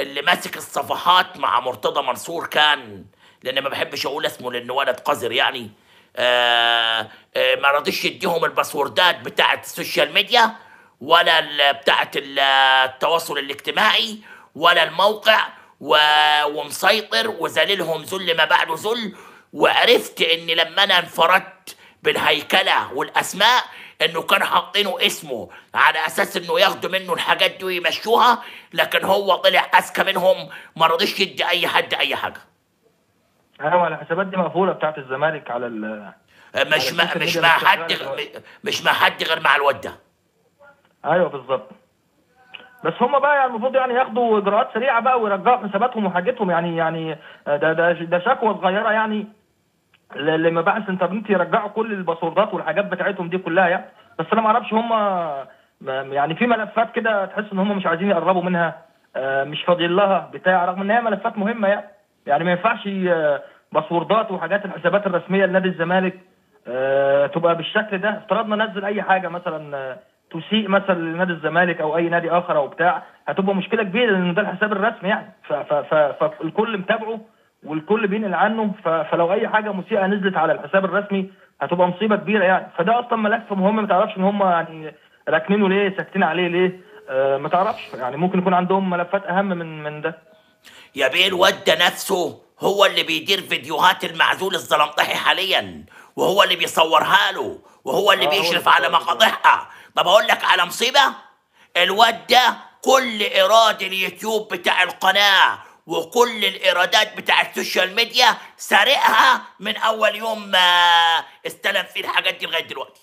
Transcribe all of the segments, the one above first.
اللي ماسك الصفحات مع مرتضى منصور كان لان ما بحبش اقول اسمه لانه ولد قذر يعني آه آه ما رضيش يديهم الباسوردات بتاعت السوشيال ميديا ولا ال- بتاعت ال- التواصل الاجتماعي ولا الموقع و... ومسيطر وذليلهم ذل ما بعده ذل وعرفت ان لما انا انفردت بالهيكله والاسماء انه كانوا حاطينه اسمه على اساس انه ياخدوا منه الحاجات دي ويمشوها لكن هو طلع اذكى منهم ما رضيش يدي اي حد اي حاجه ايوه الحسابات دي مقفوله بتاعت الزمالك على ال مش على مع السوشيال مش ميديا مع مش حد شغالة غ- مش مع حد غير مع الواد ده ايوه بالظبط بس هم بقى يعني المفروض يعني ياخدوا اجراءات سريعه بقى ويرجعوا حساباتهم وحاجتهم يعني يعني ده ده ده شكوى صغيره يعني ل- لمباحث الانترنت يرجعوا كل الباسوردات والحاجات بتاعتهم دي كلها يعني بس انا ما اعرفش هم ما- يعني في ملفات كده تحس ان هم مش عايزين يقربوا منها آه، مش فاضيين لها بتاع رغم ان هي ملفات مهمه يعني يعني ما ينفعش آه، باسوردات وحاجات الحسابات الرسميه لنادي الزمالك آه، تبقى بالشكل ده افترضنا نزل اي حاجه مثلا آه، تسيء مثلا لنادي الزمالك او اي نادي اخر او بتاع هتبقى مشكله كبيره لان ده الحساب الرسمي يعني ف- ف- ف- فالكل متابعه والكل بينقل عنه ف- فلو اي حاجه مسيئه نزلت على الحساب الرسمي هتبقى مصيبه كبيره يعني فده اصلا ملف مهم ما تعرفش ان هم يعني راكنينه ليه ساكتين عليه ليه آه ما تعرفش يعني ممكن يكون عندهم ملفات اهم من من ده يا بيه الواد ده نفسه هو اللي بيدير فيديوهات المعزول الزلمطحي حاليا وهو اللي بيصورها له وهو اللي آه، هو بيشرف اللي على بيصور. مقاطعها طب اقول لك على مصيبه الواد ده كل ايراد اليوتيوب بتاع القناه وكل الايرادات بتاع السوشيال ميديا سارقها من اول يوم ما استلم فيه الحاجات دي لغايه دلوقتي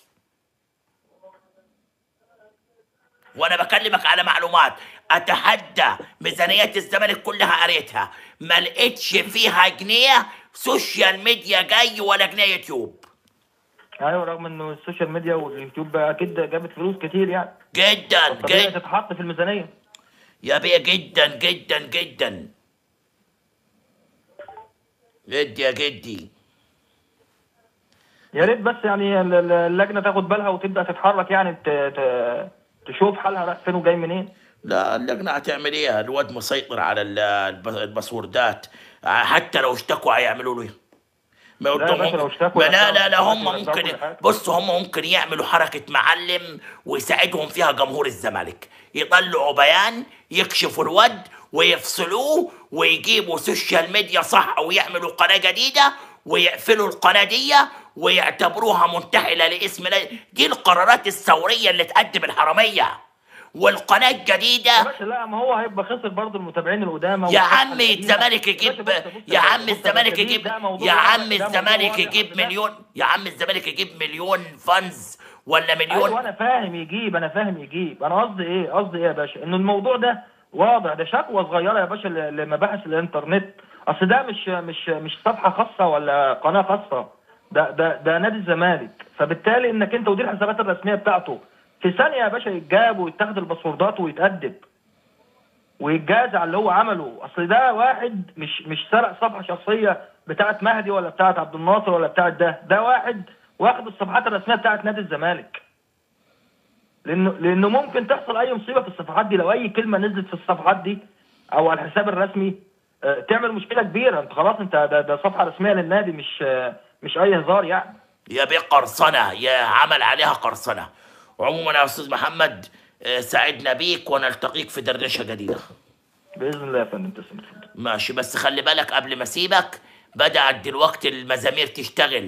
وانا بكلمك على معلومات اتحدى ميزانية الزمالك كلها قريتها ما لقيتش فيها جنيه سوشيال ميديا جاي ولا جنيه يوتيوب ايوه رغم انه السوشيال ميديا واليوتيوب اكيد جابت فلوس كتير يعني جدا طبيعي جدا تتحط في الميزانيه يا بيه جدا جدا جدا جد يا جدي يا ريت بس يعني ال- ال- اللجنه تاخد بالها وتبدا تتحرك يعني ت- ت- تشوف حالها رايح فين وجاي منين لا اللجنة هتعمل ايه الواد مسيطر على ال- الب- الباسوردات حتى لو اشتكوا هيعملوا له ايه ما لا يا قدام باشا، لو ممكن- اشتكوا ما لا لا لا يرجعوا- هم يرجعوا ممكن كل حاجة. بصوا هم ممكن يعملوا حركة معلم ويساعدهم فيها جمهور الزمالك يطلعوا بيان يكشفوا الواد ويفصلوه ويجيبوا سوشيال ميديا صح ويعملوا قناة جديدة ويقفلوا القناة دي ويعتبروها منتحلة لاسم لا- دي القرارات الثورية اللي تقدم الحرامية والقناة يا الجديدة باشا لا ما هو هيبقى خسر برضه المتابعين القدامى يا والصفحة عم الجديدة. الزمالك يا يجيب باشا بص- بص يا باشا، عم بص يا الزمالك باشا، يجيب ده موضوع يا واضح، عم ده موضوع الزمالك واضح يجيب بس ده- مليون يا عم الزمالك يجيب مليون فانز ولا ايوه مليون انا فاهم يجيب انا فاهم يجيب انا قصدي ايه قصدي ايه يا باشا ان الموضوع ده واضح ده شكوى صغيره يا باشا ل- لمباحث الانترنت اصل ده مش مش مش صفحه خاصه ولا قناه خاصه ده ده ده نادي الزمالك فبالتالي انك انت ودي الحسابات الرسميه بتاعته في ثانيه يا باشا يتجاب ويتاخد الباسوردات ويتأدب ويتجازى على اللي هو عمله اصل ده واحد مش مش سرق صفحه شخصيه بتاعت مهدي ولا بتاعت عبد الناصر ولا بتاعت ده ده واحد واخد الصفحات الرسميه بتاعت نادي الزمالك لانه لانه ممكن تحصل اي مصيبه في الصفحات دي لو اي كلمه نزلت في الصفحات دي او على الحساب الرسمي آه، تعمل مشكله كبيره انت خلاص انت ده, ده صفحه رسميه للنادي مش آه، مش اي هزار يعني يا بيه قرصنة يا عمل عليها قرصنة عموما يا أستاذ محمد آه، سعدنا بيك ونلتقيك في دردشة جديدة باذن الله يا فندم تسلم اتفضل. ماشي بس خلي بالك قبل ما اسيبك بدأت دلوقتي المزامير تشتغل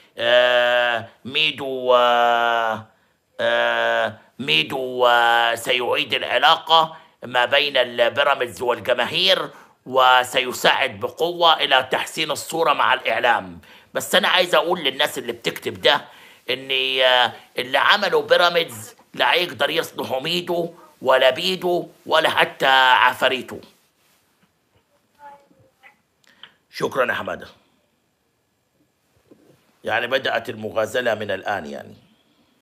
آه ميدو آه آه ميدو آه سيعيد العلاقة ما بين البيراميدز والجماهير وسيساعد بقوة إلى تحسين الصورة مع الإعلام بس أنا عايز أقول للناس اللي بتكتب ده إن آه، اللي عملوا بيراميدز لا هيقدر يصلحوا ميدو ولا بيدو ولا حتى عفاريته شكرا يا حماده يعني بدأت المغازلة من الآن يعني